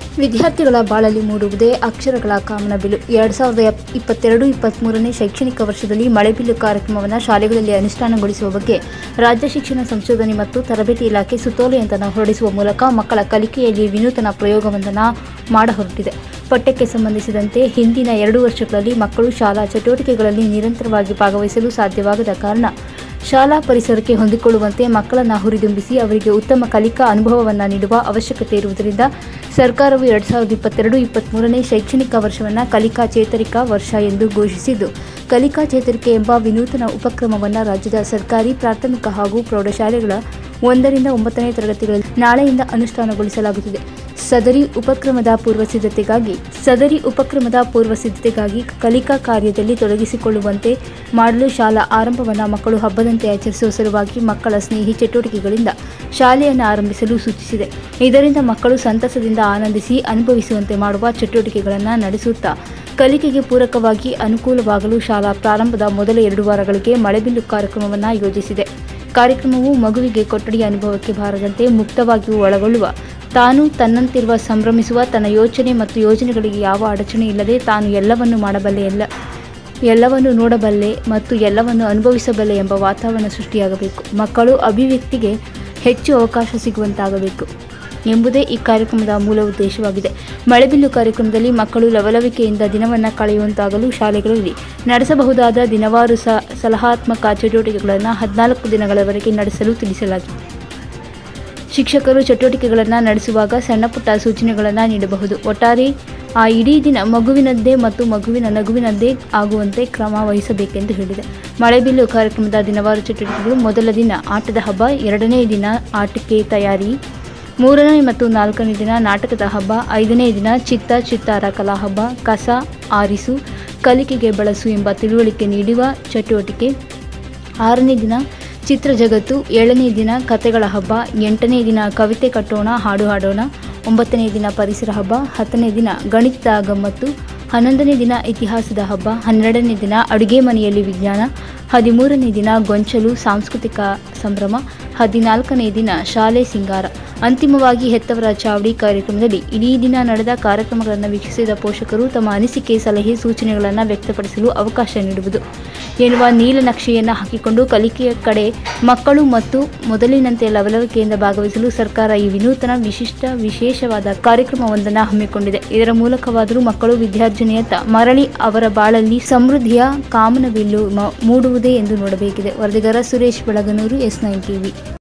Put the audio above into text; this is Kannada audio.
ವಿದ್ಯಾರ್ಥಿಗಳ ಬಾಳಲ್ಲಿ ಮೂಡುವುದೇ ಅಕ್ಷರಗಳ ಕಾಮನಬಿಲ್ಲು ಎರಡು ಸಾವಿರದ ಎಪ್- ಇಪ್ಪತ್ತೆರಡು ಇಪ್ಪತ್ತ್ಮೂರನೇ ಶೈಕ್ಷಣಿಕ ವರ್ಷದಲ್ಲಿ ಮಳೆಬಿಲ್ಲು ಕಾರ್ಯಕ್ರಮವನ್ನು ಶಾಲೆಗಳಲ್ಲಿ ಅನುಷ್ಠಾನಗೊಳಿಸುವ ಬಗ್ಗೆ ರಾಜ್ಯ ಶಿಕ್ಷಣ ಸಂಶೋಧನೆ ಮತ್ತು ತರಬೇತಿ ಇಲಾಖೆ ಸುತ್ತೋಲೆಯೊಂದನ್ನು ಹೊರಡಿಸುವ ಮೂಲಕ ಮಕ್ಕಳ ಕಲಿಕೆಯಲ್ಲಿ ವಿನೂತನ ಪ್ರಯೋಗವೊಂದನ್ನು ಮಾಡಹೊರಟಿದೆ ಪಠ್ಯಕ್ಕೆ ಸಂಬಂಧಿಸಿದಂತೆ ಹಿಂದಿನ ಎರಡು ವರ್ಷಗಳಲ್ಲಿ ಮಕ್ಕಳು ಶಾಲಾ ಚಟುವಟಿಕೆಗಳಲ್ಲಿ ನಿರಂತರವಾಗಿ ಭಾಗವಹಿಸಲು ಸಾಧ್ಯವಾಗದ ಕಾರಣ ಶಾಲಾ ಪರಿಸರಕ್ಕೆ ಹೊಂದಿಕೊಳ್ಳುವಂತೆ ಮಕ್ಕಳನ್ನು ಹುರಿದುಂಬಿಸಿ ಅವರಿಗೆ ಉತ್ತಮ ಕಲಿಕಾ ಅನುಭವವನ್ನು ನೀಡುವ ಅವಶ್ಯಕತೆ ಇರುವುದರಿಂದ ಸರ್ಕಾರವು ಎರಡು ಸಾವಿರದ ಇಪ್ಪತ್ತೆರಡು ಇಪ್ಪತ್ತ್ಮೂರನೇ ಶೈಕ್ಷಣಿಕ ವರ್ಷವನ್ನು ಕಲಿಕಾ ಚೇತರಿಕಾ ವರ್ಷ ಎಂದು ಘೋಷಿಸಿದ್ದು ಕಲಿಕಾ ಚೇತರಿಕೆ ಎಂಬ ವಿನೂತನ ಉಪಕ್ರಮವನ್ನು ರಾಜ್ಯದ ಸರ್ಕಾರಿ ಪ್ರಾಥಮಿಕ ಹಾಗೂ ಪ್ರೌಢಶಾಲೆಗಳ ಒಂದರಿಂದ ಒಂಬತ್ತನೇ ತರಗತಿಗಳಲ್ಲಿ ನಾಳೆಯಿಂದ ಅನುಷ್ಠಾನಗೊಳಿಸಲಾಗುತ್ತಿದೆ ಸದರಿ ಉಪಕ್ರಮದ ಪೂರ್ವ ಸಿದ್ಧತೆಗಾಗಿ ಸದರಿ ಉಪಕ್ರಮದ ಪೂರ್ವ ಸಿದ್ಧತೆಗಾಗಿ ಕಲಿಕಾ ಕಾರ್ಯದಲ್ಲಿ ತೊಡಗಿಸಿಕೊಳ್ಳುವಂತೆ ಮಾಡಲು ಶಾಲಾ ಆರಂಭವನ್ನು ಮಕ್ಕಳು ಹಬ್ಬದಂತೆ ಆಚರಿಸುವ ಸಲುವಾಗಿ ಮಕ್ಕಳ ಸ್ನೇಹಿ ಚಟುವಟಿಕೆಗಳಿಂದ ಶಾಲೆಯನ್ನು ಆರಂಭಿಸಲು ಸೂಚಿಸಿದೆ ಇದರಿಂದ ಮಕ್ಕಳು ಸಂತಸದಿಂದ ಆನಂದಿಸಿ ಅನುಭವಿಸುವಂತೆ ಮಾಡುವ ಚಟುವಟಿಕೆಗಳನ್ನು ನಡೆಸುತ್ತಾ ಕಲಿಕೆಗೆ ಪೂರಕವಾಗಿ ಅನುಕೂಲವಾಗಲು ಶಾಲಾ ಪ್ರಾರಂಭದ ಮೊದಲ ಎರಡು ವಾರಗಳಿಗೆ ಮಳೆಬಿಲ್ಲು ಕಾರ್ಯಕ್ರಮವನ್ನು ಯೋಜಿಸಿದೆ ಕಾರ್ಯಕ್ರಮವು ಮಗುವಿಗೆ ಕೊಠಡಿಯ ಅನುಭವಕ್ಕೆ ಬಾರದಂತೆ ಮುಕ್ತವಾಗಿಯೂ ಒಳಗೊಳ್ಳುವ ತಾನು ತನ್ನಂತಿರುವ ಸಂಭ್ರಮಿಸುವ ತನ್ನ ಯೋಚನೆ ಮತ್ತು ಯೋಜನೆಗಳಿಗೆ ಯಾವ ಅಡಚಣೆ ಇಲ್ಲದೆ ತಾನು ಎಲ್ಲವನ್ನು ಮಾಡಬಲ್ಲೆ ಎಲ್ಲ ಎಲ್ಲವನ್ನು ನೋಡಬಲ್ಲೆ ಮತ್ತು ಎಲ್ಲವನ್ನು ಅನುಭವಿಸಬಲ್ಲೆ ಎಂಬ ವಾತಾವರಣ ಸೃಷ್ಟಿಯಾಗಬೇಕು ಮಕ್ಕಳು ಅಭಿವ್ಯಕ್ತಿಗೆ ಹೆಚ್ಚು ಅವಕಾಶ ಸಿಗುವಂತಾಗಬೇಕು ಎಂಬುದೇ ಈ ಕಾರ್ಯಕ್ರಮದ ಮೂಲ ಉದ್ದೇಶವಾಗಿದೆ ಮಳೆಬಿಲ್ಲು ಕಾರ್ಯಕ್ರಮದಲ್ಲಿ ಮಕ್ಕಳು ಲವಲವಿಕೆಯಿಂದ ದಿನವನ್ನು ಕಳೆಯುವಂತಾಗಲು ಶಾಲೆಗಳಲ್ಲಿ ನಡೆಸಬಹುದಾದ ದಿನವಾರು ಸ ಸಲಹಾತ್ಮಕ ಚಟುವಟಿಕೆಗಳನ್ನು ಹದಿನಾಲ್ಕು ದಿನಗಳವರೆಗೆ ನಡೆಸಲು ತಿಳಿಸಲಾಗಿದೆ ಶಿಕ್ಷಕರು ಚಟುವಟಿಕೆಗಳನ್ನು ನಡೆಸುವಾಗ ಸಣ್ಣಪುಟ್ಟ ಸೂಚನೆಗಳನ್ನು ನೀಡಬಹುದು ಒಟ್ಟಾರೆ ಆ ಇಡೀ ದಿನ ಮಗುವಿನದ್ದೇ ಮತ್ತು ಮಗುವಿನ ನಗುವಿನದ್ದೇ ಆಗುವಂತೆ ಕ್ರಮ ವಹಿಸಬೇಕೆಂದು ಹೇಳಿದೆ ಮಳೆಬಿಲ್ಲು ಕಾರ್ಯಕ್ರಮದ ದಿನವಾರು ಚಟುವಟಿಕೆಗಳು ಮೊದಲ ದಿನ ಆಟದ ಹಬ್ಬ ಎರಡನೇ ದಿನ ಆಟಕ್ಕೆ ತಯಾರಿ ಮೂರನೇ ಮತ್ತು ನಾಲ್ಕನೇ ದಿನ ನಾಟಕದ ಹಬ್ಬ ಐದನೇ ದಿನ ಚಿತ್ತ ಚಿತ್ತಾರ ಕಲಾ ಹಬ್ಬ ಕಸ ಆರಿಸು ಕಲಿಕೆಗೆ ಬಳಸು ಎಂಬ ತಿಳುವಳಿಕೆ ನೀಡುವ ಚಟುವಟಿಕೆ ಆರನೇ ದಿನ ಚಿತ್ರ ಜಗತ್ತು ಏಳನೇ ದಿನ ಕತೆಗಳ ಹಬ್ಬ ಎಂಟನೇ ದಿನ ಕವಿತೆ ಕಟ್ಟೋಣ ಹಾಡು ಹಾಡೋಣ ಒಂಬತ್ತನೇ ದಿನ ಪರಿಸರ ಹಬ್ಬ ಹತ್ತನೇ ದಿನ ಗಣಿತದ ಗಮ್ಮತ್ತು ಹನ್ನೊಂದನೇ ದಿನ ಇತಿಹಾಸದ ಹಬ್ಬ ಹನ್ನೆರಡನೇ ದಿನ ಅಡುಗೆ ಮನೆಯಲ್ಲಿ ವಿಜ್ಞಾನ ಹದಿಮೂರನೇ ದಿನ ಗೊಂಚಲು ಸಾಂಸ್ಕೃತಿಕ ಸಂಭ್ರಮ ಹದಿನಾಲ್ಕನೇ ದಿನ ಶಾಲೆ ಸಿಂಗಾರ ಅಂತಿಮವಾಗಿ ಹೆತ್ತವರ ಚಾವಡಿ ಕಾರ್ಯಕ್ರಮದಲ್ಲಿ ಇಡೀ ದಿನ ನಡೆದ ಕಾರ್ಯಕ್ರಮಗಳನ್ನು ವೀಕ್ಷಿಸಿದ ಪೋಷಕರು ತಮ್ಮ ಅನಿಸಿಕೆ ಸಲಹೆ ಸೂಚನೆಗಳನ್ನು ವ್ಯಕ್ತಪಡಿಸಲು ಅವಕಾಶ ನೀಡುವುದು ಎನ್ನುವ ನೀಲನಕ್ಷೆಯನ್ನು ಹಾಕಿಕೊಂಡು ಕಲಿಕೆಯ ಕಡೆ ಮಕ್ಕಳು ಮತ್ತು ಮೊದಲಿನಂತೆ ಲವಲವಿಕೆಯಿಂದ ಭಾಗವಹಿಸಲು ಸರ್ಕಾರ ಈ ವಿನೂತನ ವಿಶಿಷ್ಟ ವಿಶೇಷವಾದ ಕಾರ್ಯಕ್ರಮವೊಂದನ್ನು ಹಮ್ಮಿಕೊಂಡಿದೆ ಇದರ ಮೂಲಕವಾದರೂ ಮಕ್ಕಳು ವಿದ್ಯಾರ್ಜನೆಯತ್ತ ಮರಳಿ ಅವರ ಬಾಳಲ್ಲಿ ಸಮೃದ್ಧಿಯ ಕಾಮನಬಿಲ್ಲು ಮ- ಮೂಡುವುದೇ ಎಂದು ನೋಡಬೇಕಿದೆ ವರದಿಗಾರ Suresh Belaganur S nine TV